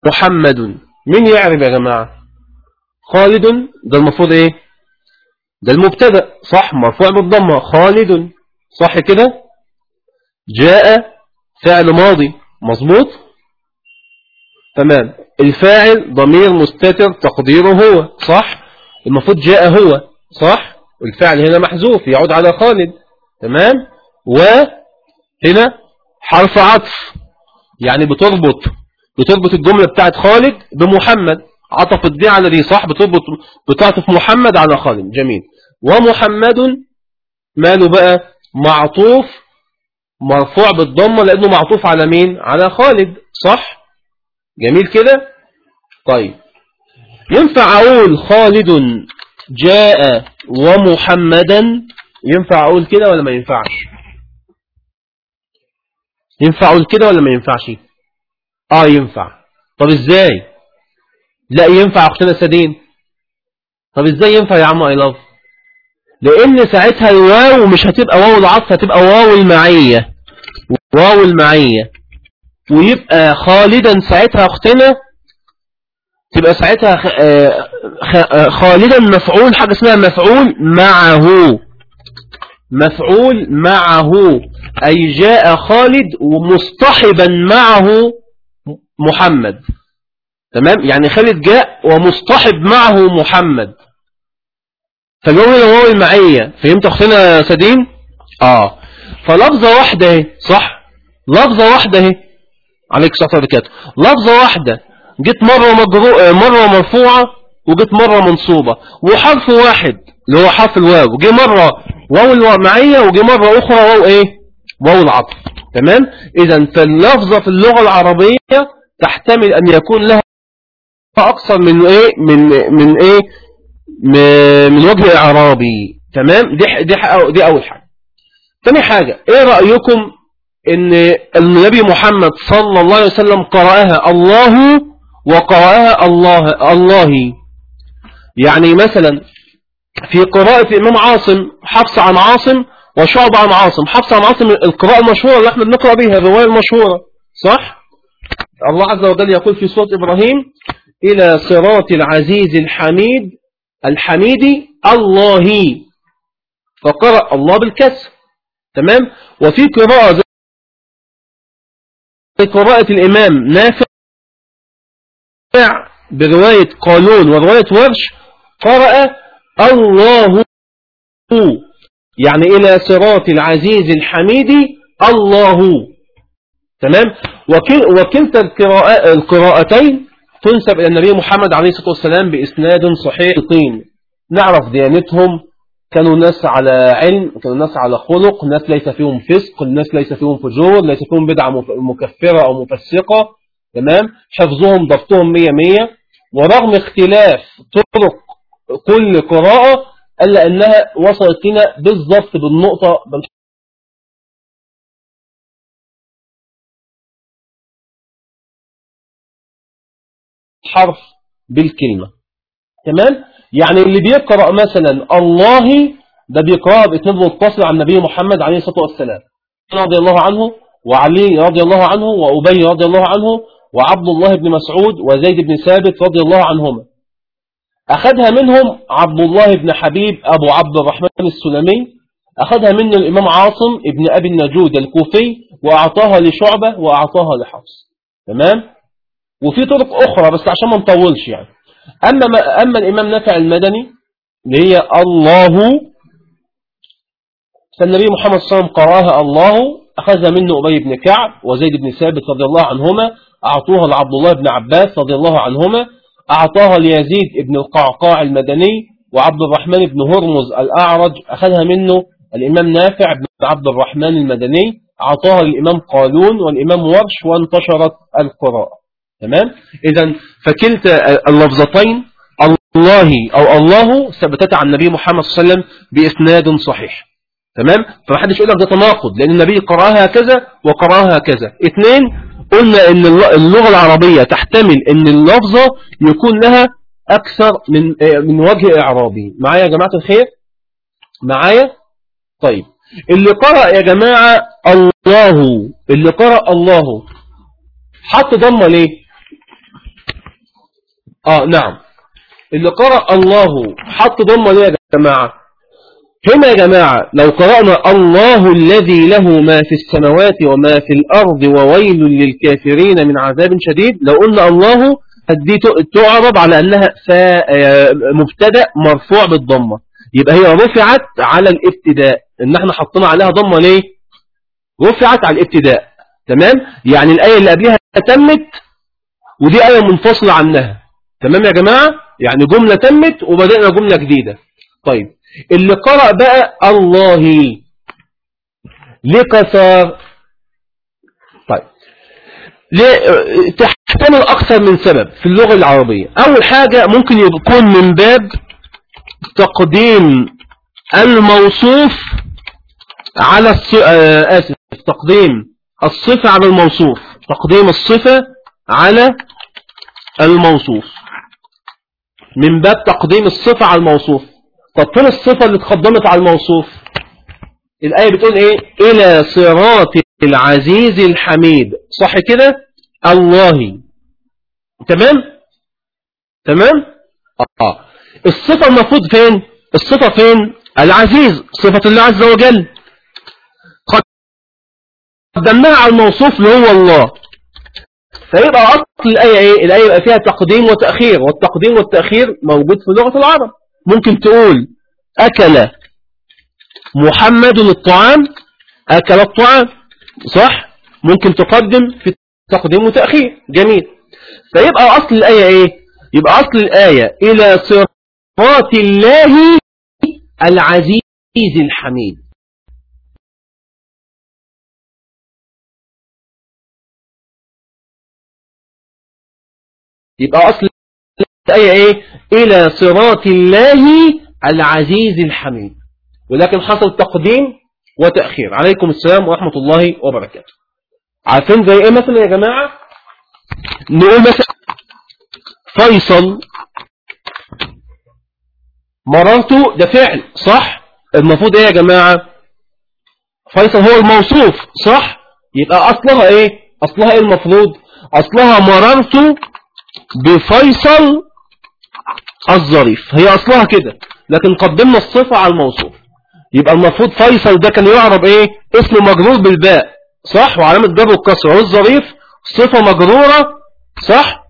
محمد مين يعرف يا جماعة خالد ده المفروض ايه ده المبتدا صح مرفوع بالضمة خالد صح كده جاء فعل ماضي مظبوط تمام الفاعل ضمير مستتر تقديره هو صح المفروض جاء هو صح والفعل هنا محذوف يعود على خالد تمام وهنا حرف عطف يعني بتربط بتربط الجملة بتاعت خالد بمحمد عطفت دي على دي صح بتربط بتعطف محمد على خالد جميل ومحمد ماله بقى معطوف مرفوع بالضمة لأنه معطوف على مين على خالد صح جميل كده طيب ينفع أقول خالد جاء ومحمدا ينفع أقول كده ولا ما ينفعش ينفع أقول كده ولا ما ينفعش آه ينفع طب إزاي لا ينفع أختنا سدين طب إزاي ينفع يا عم أي لاف لأن ساعتها الواو مش هتبقى واو العطف هتبقى واو المعية واو المعية ويبقى خالدا ساعتها أختنا تبقى ساعتها خالدا مفعول حاجة اسمها مفعول معه مفعول معه أي جاء خالد ومصطحبا معه محمد تمام يعني خالد جاء ومصطحب معه محمد فالواو هو المعية فهمت أختنا سدين آه فلفظة واحدة اهي صح لفظة واحدة اهي عليك الصلاة والبركاته لفظة واحدة جيت مرة, مجرو... مرة مرفوعة وجيت مرة منصوبة وحرف واحد اللي هو حرف الواو جه مرة واو المعية وجه مرة أخرى واو إيه واو العطف تمام إذا فاللفظة في اللغة العربية تحتمل أن يكون لها أكثر من إيه من من إيه من وجه إعرابي تمام دي دي دي أول حاجة ثاني حاجة إيه رأيكم إن النبي محمد صلى الله عليه وسلم قرأها الله وقرأها الله الله يعني مثلا في قراءة الإمام عاصم حفص عن عاصم وشعب عن عاصم حفص عن عاصم القراءة المشهورة اللي احنا بنقرأ بها الرواية المشهورة صح الله عز وجل يقول في سورة إبراهيم إلى صراط العزيز الحميد الحميد الله فقرأ الله بالكسر تمام وفي قراءة زي قراءة الإمام نافع برواية قانون ورواية ورش قرأ الله يعني إلى صراط العزيز الحميد الله تمام وكلتا القراءتين تنسب إلى النبي محمد عليه الصلاة والسلام بإسناد صحيح طين نعرف ديانتهم كانوا ناس على علم كانوا ناس على خلق ناس ليس فيهم فسق الناس ليس فيهم فجور ليس فيهم بدعة مكفرة أو مفسقة تمام حفظهم ضبطهم مية مية ورغم اختلاف طرق كل قراءة ألا أنها وصلت لنا بالضبط بالنقطة بالحرف بالكلمة تمام يعني اللي بيقرأ مثلا الله ده بيقرأ بإسناد متصل عن النبي محمد عليه الصلاة والسلام رضي الله عنه وعلي رضي الله عنه وأبي رضي الله عنه وعبد الله بن مسعود وزيد بن ثابت رضي الله عنهما أخذها منهم عبد الله بن حبيب أبو عبد الرحمن السلمي أخذها منه الإمام عاصم ابن أبي النجود الكوفي وأعطاها لشعبة وأعطاها لحفص تمام وفي طرق أخرى بس عشان ما نطولش يعني أما, ما أما الإمام نافع المدني اللي هي الله فالنبي محمد صلى الله عليه وسلم قراها الله أخذها منه أبي بن كعب وزيد بن ثابت رضي الله عنهما أعطوها لعبد الله بن عباس رضي الله عنهما أعطاها ليزيد بن القعقاع المدني وعبد الرحمن بن هرمز الأعرج أخذها منه الإمام نافع بن عبد الرحمن المدني أعطاها للإمام قالون والإمام ورش وانتشرت القراءة تمام إذا فكلتا اللفظتين الله أو الله ثبتت عن النبي محمد صلى الله عليه وسلم بإسناد صحيح تمام فمحدش يقول لك ده تناقض لأن النبي قراها هكذا وقراها هكذا اثنين قلنا ان اللغة العربية تحتمل ان اللفظة يكون لها اكثر من من وجه اعرابي معايا يا جماعة الخير معايا طيب اللي قرأ يا جماعة الله اللي قرأ الله حط ضمة ليه اه نعم اللي قرأ الله حط ضمه ليه يا جماعة هنا يا جماعة لو قرأنا الله الذي له ما في السماوات وما في الأرض وويل للكافرين من عذاب شديد لو قلنا الله دي تعرب على أنها مبتدا مرفوع بالضمة يبقى هي رفعت على الابتداء ان احنا حطينا عليها ضمة ليه رفعت على الابتداء تمام يعني الآية اللي قبلها تمت ودي آية منفصلة عنها تمام يا جماعة يعني جملة تمت وبدأنا جملة جديدة طيب اللي قرأ بقى الله ليه كسر طيب ليه تحتمل أكثر من سبب في اللغة العربية أول حاجة ممكن يكون من باب تقديم الموصوف على الص... آه آسف تقديم الصفة على الموصوف تقديم الصفة على الموصوف من باب تقديم الصفة على الموصوف طب فين الصفة اللي تقدمت على الموصوف الآية بتقول ايه إلى صراط العزيز الحميد صح كده الله تمام تمام آه. الصفة المفروض فين الصفة فين العزيز صفة الله عز وجل قدمناها على الموصوف اللي هو الله فيبقى أصل الآية إيه؟ الآية يبقى فيها تقديم وتأخير والتقديم والتأخير موجود في لغة العرب ممكن تقول أكل محمد الطعام أكل الطعام صح ممكن تقدم في تقديم وتأخير جميل فيبقى أصل الآية إيه يبقى أصل الآية إلى صراط الله العزيز الحميد يبقى أصل الآية إيه إلى صراط الله العزيز الحميد ولكن حصل تقديم وتأخير عليكم السلام ورحمة الله وبركاته عارفين زي إيه مثلا يا جماعة نقول مثلا فيصل مررت ده فعل صح المفروض ايه يا جماعة فيصل هو الموصوف صح يبقى اصلها ايه اصلها ايه المفروض اصلها مررت بفيصل الظريف هي اصلها كده لكن قدمنا الصفة على الموصوف يبقى المفروض فيصل ده كان يعرب ايه اسم مجرور بالباء صح وعلامة جر الكسر والظريف صفة مجرورة صح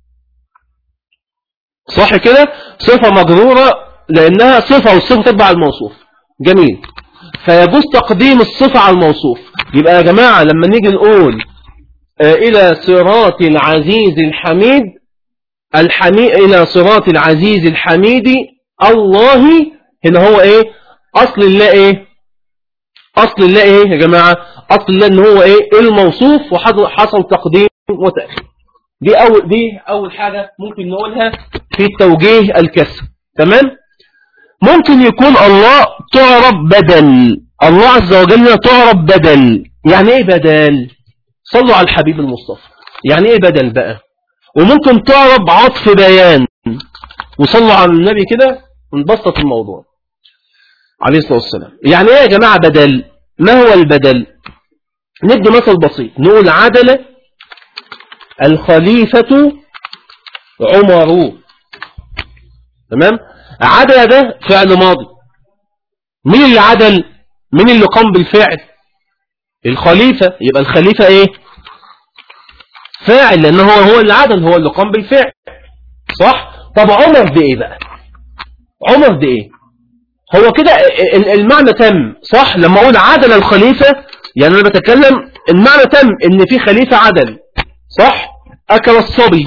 صح كده صفة مجرورة لانها صفة والصفة تتبع الموصوف جميل فيجوز تقديم الصفة على الموصوف يبقى يا جماعة لما نيجي نقول آه الى صراط العزيز الحميد الحميد إلى صراط العزيز الحميد الله هنا هو إيه أصل الله إيه أصل الله إيه يا جماعة أصل الله إن هو إيه الموصوف وحصل تقديم وتأخير دي أول دي أول حاجة ممكن نقولها في توجيه الكسر تمام ممكن يكون الله تعرب بدل الله عز وجل تعرب بدل يعني إيه بدل صلوا على الحبيب المصطفى يعني إيه بدل بقى وممكن تعرب عطف بيان وصلوا على النبي كده ونبسط الموضوع عليه الصلاة والسلام يعني ايه يا جماعة بدل ما هو البدل ندي مثل بسيط نقول عدل الخليفة عمر تمام عدل ده فعل ماضي مين اللي عدل مين اللي قام بالفعل الخليفة يبقى الخليفة ايه فاعل لأنه هو هو اللي عدل هو اللي قام بالفعل صح طب عمر ده ايه بقى عمر ده ايه هو كده المعنى تم صح لما اقول عدل الخليفة يعني انا بتكلم المعنى تم ان في خليفة عدل صح اكل الصبي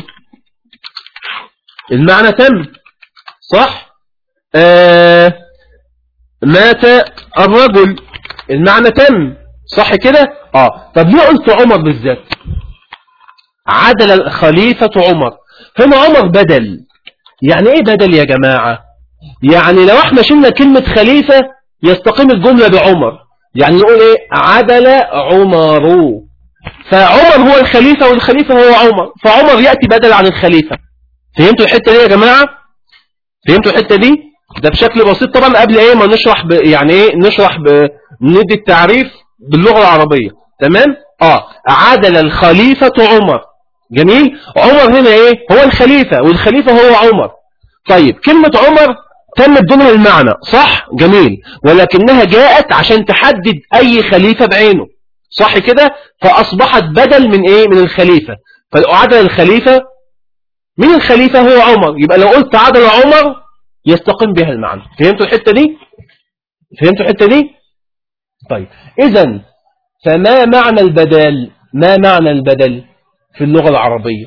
المعنى تم صح آه مات الرجل المعنى تم صح كده اه طب ليه قلت عمر بالذات عدل الخليفة عمر هنا عمر بدل يعني ايه بدل يا جماعة يعني لو احنا شلنا كلمة خليفة يستقيم الجملة بعمر يعني نقول ايه عدل عمر فعمر هو الخليفة والخليفة هو عمر فعمر يأتي بدل عن الخليفة فهمتوا الحتة دي يا جماعة فهمتوا الحتة دي ده بشكل بسيط طبعا قبل ايه ما نشرح ب... يعني ايه نشرح ب... ندي التعريف باللغة العربية تمام اه عدل الخليفة عمر جميل عمر هنا ايه هو الخليفة والخليفة هو عمر طيب كلمة عمر تم دونها المعنى صح جميل ولكنها جاءت عشان تحدد اي خليفة بعينه صح كده فاصبحت بدل من ايه من الخليفة فالعدل الخليفة من الخليفة هو عمر يبقى لو قلت عدل عمر يستقيم بها المعنى فهمتوا الحتة دي فهمتوا الحتة دي طيب اذا فما معنى البدل ما معنى البدل في اللغة العربية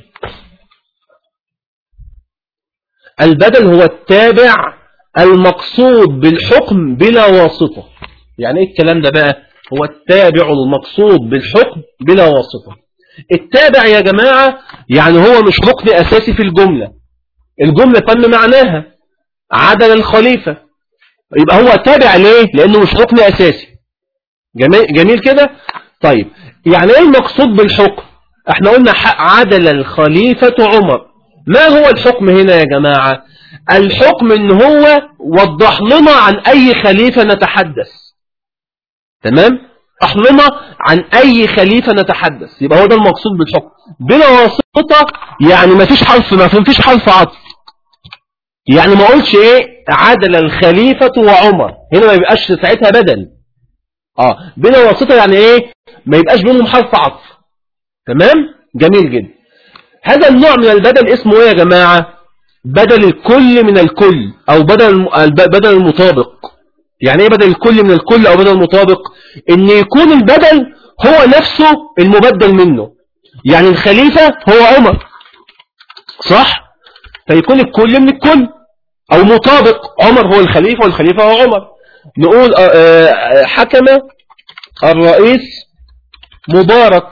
البدل هو التابع المقصود بالحكم بلا واسطة يعني ايه الكلام ده بقى هو التابع المقصود بالحكم بلا واسطة التابع يا جماعة يعني هو مش ركن أساسي في الجملة الجملة تم معناها عدل الخليفة يبقى هو تابع ليه لأنه مش ركن أساسي جميل, جميل كده طيب يعني ايه المقصود بالحكم احنا قلنا عدل الخليفة عمر ما هو الحكم هنا يا جماعة الحكم ان هو وضح لنا عن اي خليفة نتحدث تمام وضح لنا عن اي خليفة نتحدث يبقى هو ده المقصود بالحكم بلا واسطة يعني ما فيش حرف ما فيش حرف عطف يعني ما قلتش ايه عدل الخليفة وعمر هنا ما يبقاش ساعتها بدل اه بلا واسطة يعني ايه ما يبقاش بينهم حرف عطف تمام جميل جدا هذا النوع من البدل اسمه ايه يا جماعة بدل الكل من الكل او بدل بدل المطابق يعني ايه بدل الكل من الكل او بدل المطابق ان يكون البدل هو نفسه المبدل منه يعني الخليفة هو عمر صح فيكون الكل من الكل او مطابق عمر هو الخليفة والخليفة هو عمر نقول آه، آه، حكم الرئيس مبارك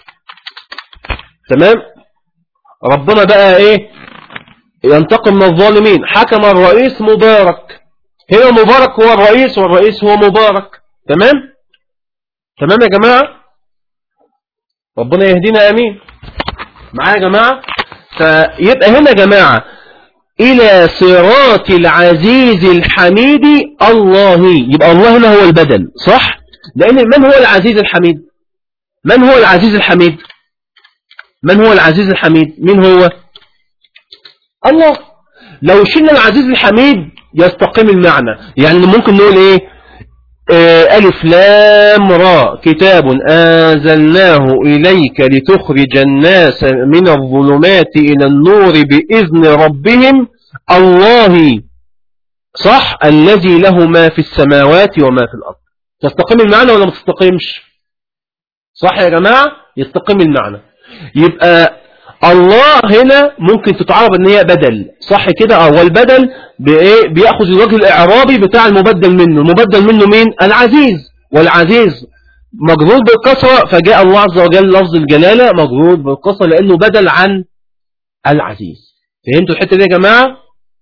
تمام ربنا بقى ايه ينتقم من الظالمين حكم الرئيس مبارك هنا مبارك هو الرئيس والرئيس هو مبارك تمام تمام يا جماعة ربنا يهدينا امين معايا يا جماعة فيبقى هنا يا جماعة إلى صراط العزيز الحميد الله يبقى الله هنا هو البدل صح لأن من هو العزيز الحميد من هو العزيز الحميد من هو العزيز الحميد من هو الله لو شلنا العزيز الحميد يستقيم المعنى يعني ممكن نقول ايه آه، ألف لام را كتاب آنزلناه إليك لتخرج الناس من الظلمات إلى النور بإذن ربهم الله صح الذي له ما في السماوات وما في الأرض تستقيم المعنى ولا ما تستقيمش صح يا جماعة يستقيم المعنى يبقى الله هنا ممكن تتعرض ان هي بدل صح كده اه والبدل بايه بياخذ الوجه الاعرابي بتاع المبدل منه المبدل منه مين العزيز والعزيز مجرور بالكسره فجاء الله عز وجل لفظ الجلاله مجرور بالكسره لانه بدل عن العزيز فهمتوا الحته دي يا جماعه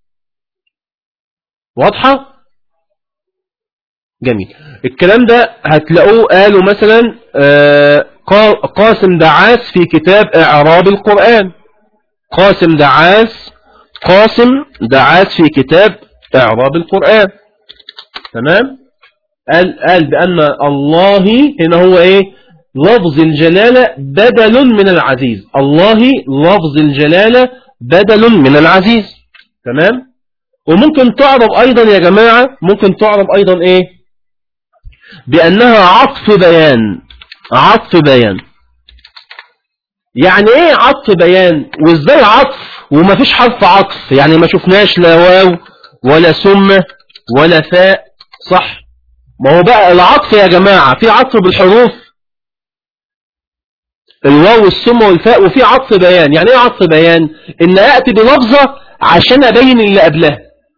واضحه جميل الكلام ده هتلاقوه قالوا مثلا آه قاسم دعاس في كتاب إعراب القرآن قاسم دعاس قاسم دعاس في كتاب إعراب القرآن تمام قال, قال بأن الله هنا هو إيه لفظ الجلالة بدل من العزيز الله لفظ الجلالة بدل من العزيز تمام وممكن تعرب أيضا يا جماعة ممكن تعرب أيضا إيه بأنها عطف بيان عطف بيان يعني ايه عطف بيان وازاي عطف وما فيش حرف عطف يعني ما شفناش لا واو ولا سمة ولا فاء صح ما هو بقى العطف يا جماعة في عطف بالحروف الواو والسمة والفاء وفي عطف بيان يعني ايه عطف بيان ان اتي بلفظة عشان ابين اللي قبلها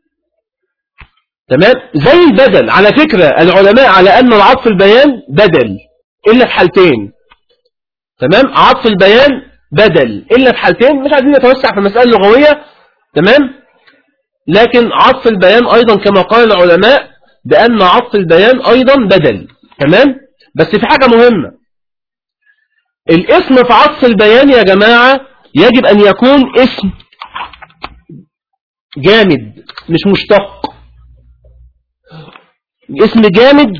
تمام زي البدل على فكرة العلماء على ان العطف البيان بدل إلا في حالتين تمام عطف البيان بدل إلا في حالتين مش عايزين نتوسع في المسألة اللغوية تمام لكن عطف البيان أيضا كما قال العلماء بأن عطف البيان أيضا بدل تمام بس في حاجة مهمة الاسم في عطف البيان يا جماعة يجب أن يكون اسم جامد مش مشتق اسم جامد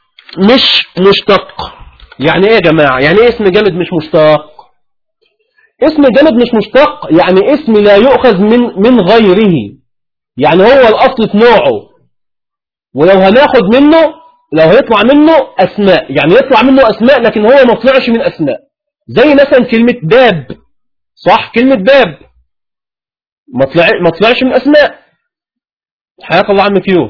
مش مشتق يعني ايه يا جماعة يعني ايه اسم جامد مش مشتق اسم جامد مش مشتق يعني اسم لا يؤخذ من من غيره يعني هو الأصل في نوعه ولو هناخد منه لو هيطلع منه أسماء يعني يطلع منه أسماء لكن هو ما طلعش من أسماء زي مثلا كلمة باب صح كلمة باب ما طلع ما طلعش من أسماء حياك الله عم كيو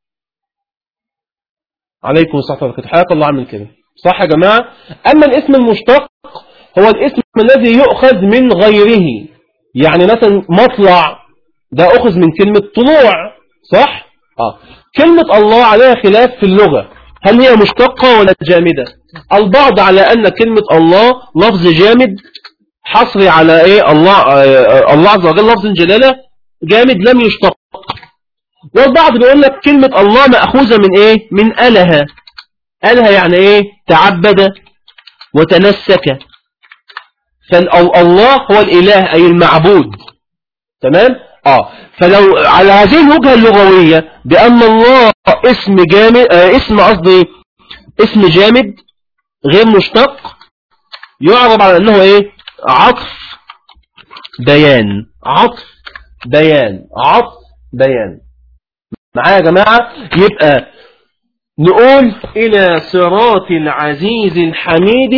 عليكم الصلاة والسلام حياك الله عم كيو صح يا جماعة أما الاسم المشتق هو الاسم الذي يؤخذ من غيره يعني مثلا مطلع ده أخذ من كلمة طلوع صح آه. كلمة الله عليها خلاف في اللغة هل هي مشتقة ولا جامدة البعض على أن كلمة الله لفظ جامد حصري على إيه الله آه الله عز وجل لفظ جلالة جامد لم يشتق والبعض بيقول لك كلمة الله مأخوذة من إيه من أله أله يعني إيه تعبد وتنسك فالله هو الإله أي المعبود تمام آه فلو على هذه الوجهة اللغوية بأن الله اسم جامد آه اسم قصدي اسم جامد غير مشتق يعرب على أنه إيه عطف بيان عطف بيان عطف بيان معايا يا جماعة يبقى نقول إلى صراط العزيز الحميد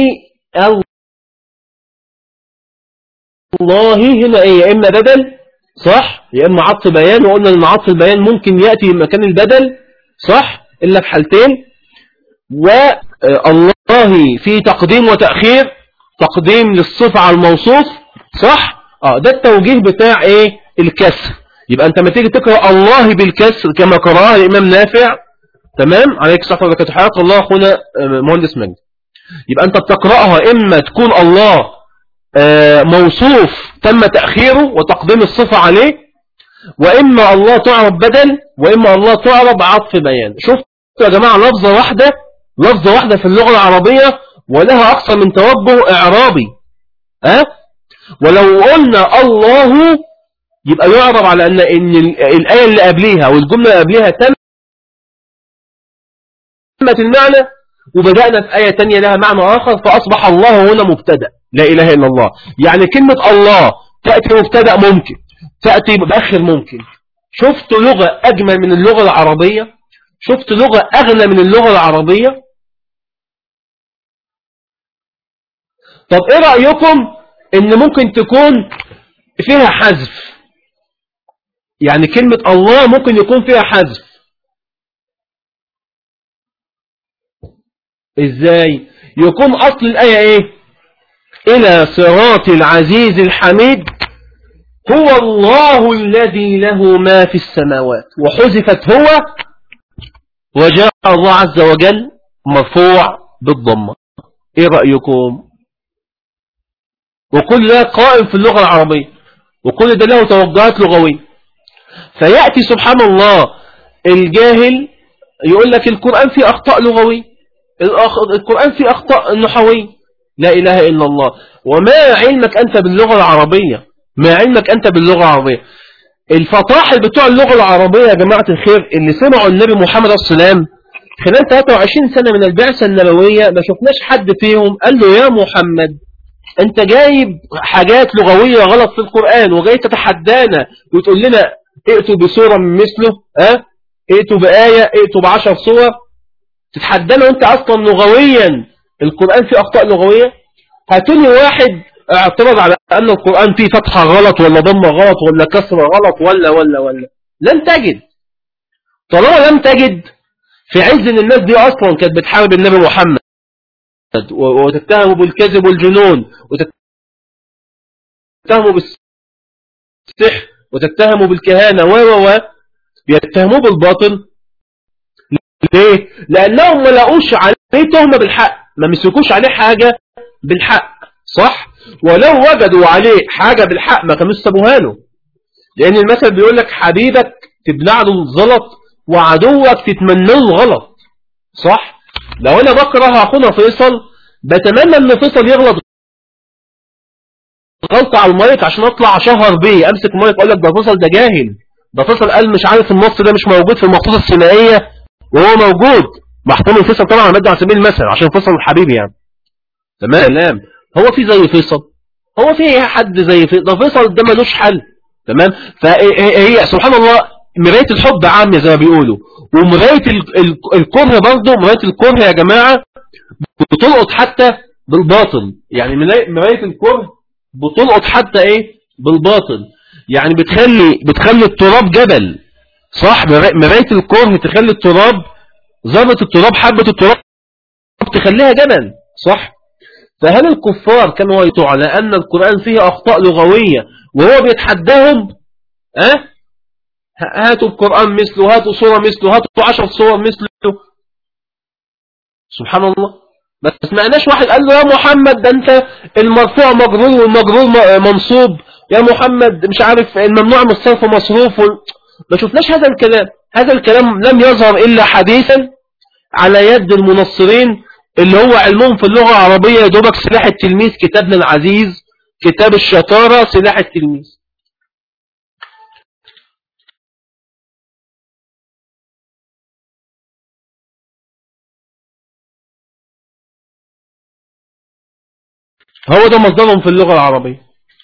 الله هنا إيه يا إما بدل صح يا إما عطف بيان وقلنا أن عطف البيان ممكن يأتي مكان البدل صح إلا في حالتين والله في تقديم وتأخير تقديم للصفة على الموصوف صح اه ده التوجيه بتاع ايه الكسر يبقى انت ما تيجي تقرأ الله بالكسر كما قرأها الامام نافع تمام عليك الصحة وبركاته حياك الله اخونا مهندس مجد يبقى انت بتقرأها اما تكون الله موصوف تم تأخيره وتقديم الصفة عليه وإما الله تعرب بدل وإما الله تعرب عطف بيان شفتوا يا جماعة لفظة واحدة لفظة واحدة في اللغة العربية ولها أكثر من توجه إعرابي أه؟ ولو قلنا الله يبقى يعرب على أن, إن الآية اللي قبليها والجملة اللي قبليها تمت المعنى وبدأنا في آية تانية لها معنى آخر فأصبح الله هنا مبتدأ لا إله إلا الله يعني كلمة الله تأتي مبتدأ ممكن تأتي مؤخر ممكن شفت لغة أجمل من اللغة العربية شفت لغة أغنى من اللغة العربية طب إيه رأيكم إن ممكن تكون فيها حذف يعني كلمة الله ممكن يكون فيها حذف إزاي يكون أصل الآية إيه إلى صراط العزيز الحميد هو الله الذي له ما في السماوات وحذفت هو وجاء الله عز وجل مرفوع بالضمة ايه رأيكم وكل ده قائم في اللغة العربية وكل ده له توجهات لغوية فيأتي سبحان الله الجاهل يقول لك القرآن فيه أخطاء لغوية القرآن فيه أخطاء نحوية لا إله إلا الله وما علمك أنت باللغة العربية ما علمك أنت باللغة العربية الفطاحل بتوع اللغة العربية يا جماعة الخير اللي سمعوا النبي محمد عليه السلام خلال 23 سنة من البعثة النبوية ما شفناش حد فيهم قال له يا محمد انت جايب حاجات لغوية غلط في القرآن وجاي تتحدانا وتقول لنا ائتوا بسورة من مثله اه ائتوا بآية ائتوا بعشر صور تتحدانا وانت اصلا لغويا القرآن فيه اخطاء لغوية هاتولي واحد اعترض على ان القرآن فيه فتحة غلط ولا ضمة غلط ولا كسرة غلط ولا ولا ولا لن تجد طالما لم تجد في عز ان الناس دي اصلا كانت بتحارب النبي محمد وتتهموا بالكذب والجنون وتتهموا بالسحر وتتهموا بالكهانة و و و بيتهموه بالباطل ليه؟ لأنهم ما لقوش عليه تهمة بالحق ما مسكوش عليه حاجة بالحق صح؟ ولو وجدوا عليه حاجة بالحق ما كانوا سابوها له لأن المثل بيقول لك حبيبك تبلع له الغلط وعدوك تتمنى له الغلط صح؟ لو أنا بكره أخونا فيصل بتمنى أن فيصل يغلط غلطة على المايك عشان أطلع أشهر بيه أمسك المايك أقول لك ده فيصل ده جاهل ده فيصل قال مش عارف النص ده مش موجود في المخطوطة السينائية وهو موجود محتوم فيصل طبعا مادة على سبيل المثل عشان فيصل حبيبي يعني تمام هو في زي فيصل هو في حد زي ده فيصل ده ملوش حل تمام فهي سبحان الله مراية الحب عامية زي ما بيقولوا ومراية الكره برضه مراية الكره يا جماعة بتلقط حتى بالباطل يعني مراية الكره بتلقط حتى ايه بالباطل يعني بتخلي بتخلي التراب جبل صح مراية الكره تخلي التراب ذرة التراب حبة التراب تخليها جبل صح فهل الكفار كانوا يطوع على أن القرآن فيه أخطاء لغوية وهو بيتحداهم أه؟ هاتوا القرآن مثله هاتوا صورة مثله هاتوا عشر صور مثله سبحان الله بس ما قناش واحد قال له يا محمد ده انت المرفوع مجرور والمجرور منصوب يا محمد مش عارف الممنوع من الصرف مصروف ما شفناش هذا الكلام هذا الكلام لم يظهر إلا حديثا على يد المنصرين اللي هو علمهم في اللغة العربية يا دوبك سلاح التلميذ كتابنا العزيز كتاب الشطارة سلاح التلميذ هو ده مصدرهم في اللغة العربية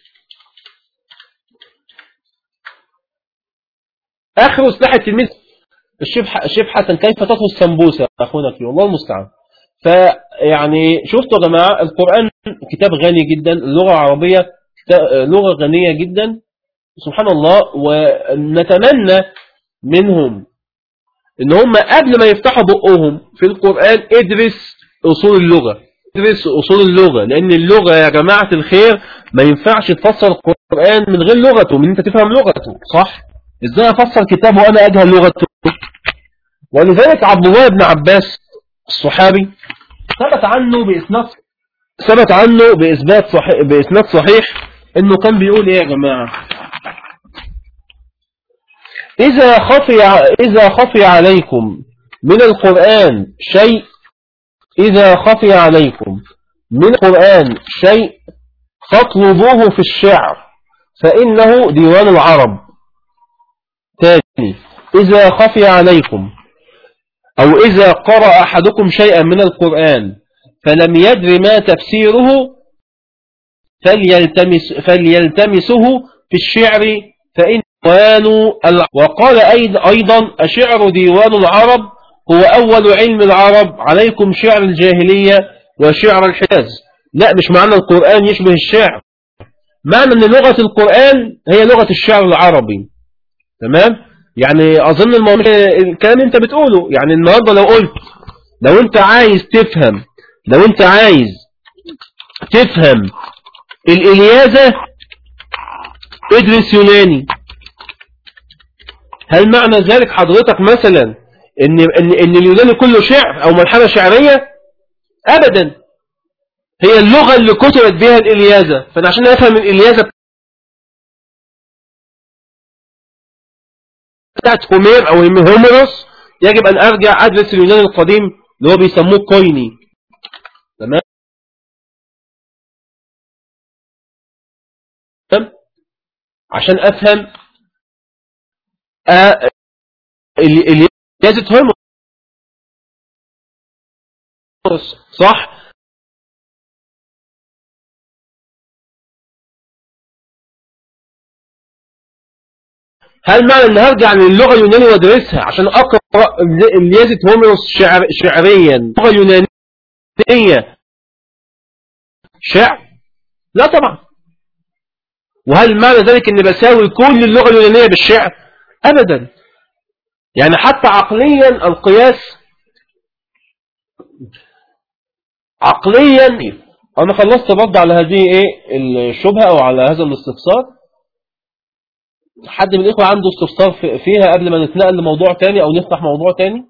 آخر سلاح التلميذ الشيف حسن كيف تطهو السمبوسة أخونا فيه والله المستعان فيعني شفتوا يا جماعة القرآن كتاب غني جدا اللغة العربية لغة غنية جدا سبحان الله ونتمنى منهم ان هم قبل ما يفتحوا بقهم في القرآن ادرس اصول اللغة ادرس اصول اللغة لان اللغة يا جماعة الخير ما ينفعش تفسر القرآن من غير لغته من انت تفهم لغته صح ازاي افسر كتاب وانا اجهل لغته ولذلك عبد الله بن عباس الصحابي ثبت عنه بإسناد ثبت عنه بإثبات صحيح بإسناد صحيح إنه كان بيقول إيه يا جماعة إذا خفي إذا خفي عليكم من القرآن شيء إذا خفي عليكم من القرآن شيء فاطلبوه في الشعر فإنه ديوان العرب ثاني إذا خفي عليكم أو إذا قرأ أحدكم شيئا من القرآن فلم يدر ما تفسيره فليلتمس فليلتمسه في الشعر فإن ديوان وقال أيضا أشعر ديوان العرب هو أول علم العرب عليكم شعر الجاهلية وشعر الحجاز لا مش معنى القرآن يشبه الشعر معنى أن لغة القرآن هي لغة الشعر العربي تمام يعني أظن الموضوع الكلام انت بتقوله يعني النهاردة لو قلت لو انت عايز تفهم لو انت عايز تفهم الإلياذة ادرس يوناني هل معنى ذلك حضرتك مثلا ان, إن, إن اليوناني كله شعر او ملحمة شعرية ابدا هي اللغة اللي كتبت بها الإلياذة فانا عشان افهم الإلياذة بتاعت هومير او هوميروس يجب ان ارجع ادرس اليونان القديم اللي هو بيسموه كويني تمام عشان افهم اليازة هوميروس صح هل معنى ان هرجع للغة اليونانية وادرسها عشان اقرأ اليازة هوميروس شعر شعريا اللغة اليونانية شعر لا طبعا وهل معنى ذلك ان بساوي كل اللغة اليونانية بالشعر ابدا يعني حتى عقليا القياس عقليا انا خلصت رد على هذه ايه الشبهة او على هذا الاستفسار حد من الإخوة عنده استفسار فيها قبل ما نتنقل لموضوع تاني أو نفتح موضوع تاني